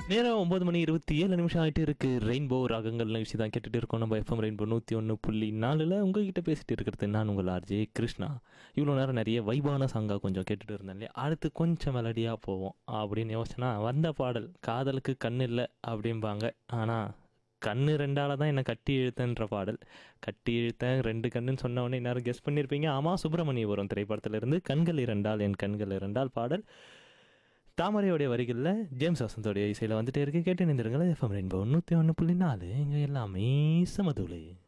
நேரம் ஒன்பது மணி இருபத்தி ஏழு நிமிஷம் ஆகிட்டு இருக்கு ரெயின்போ ராகங்கள் நிகழ்ச்சி தான் கேட்டுட்டு இருக்கோம் நம்ம எஃப்எம் ரெயின்போ நூற்றி ஒன்று புள்ளி நாலில் உங்ககிட்ட பேசிட்டு இருக்கிறது நான் உங்கள் ஆர்ஜே கிருஷ்ணா இவ்வளோ நேரம் நிறைய வைபான சாங்காக கொஞ்சம் கேட்டுட்டு இருந்தேன் இல்லையா அடுத்து கொஞ்சம் மெலடியாக போவோம் அப்படின்னு யோசனா வந்த பாடல் காதலுக்கு கண் இல்லை அப்படிம்பாங்க ஆனால் கண்ணு ரெண்டால தான் என்னை கட்டி இழுத்தன்ற பாடல் கட்டி இழுத்தேன் ரெண்டு கண்ணுன்னு சொன்ன உடனே எல்லாரும் கெஸ் பண்ணியிருப்பீங்க ஆமாம் சுப்பிரமணியபுரம் திரைப்படத்திலிருந்து கண்கள் இரண்டால் என் கண்கள் இரண்டால் பாடல் தாமரையோடைய வரிகளில் ஜேம்ஸ் வசந்தோடைய இசையில் வந்துட்டே இருக்கு கேட்டு நினைந்திருங்களேன் எஃப்எம் ரெயின்போ நூற்றி ஒன்று புள்ளி நாலு இங்கே எல்லாமே சமதூளு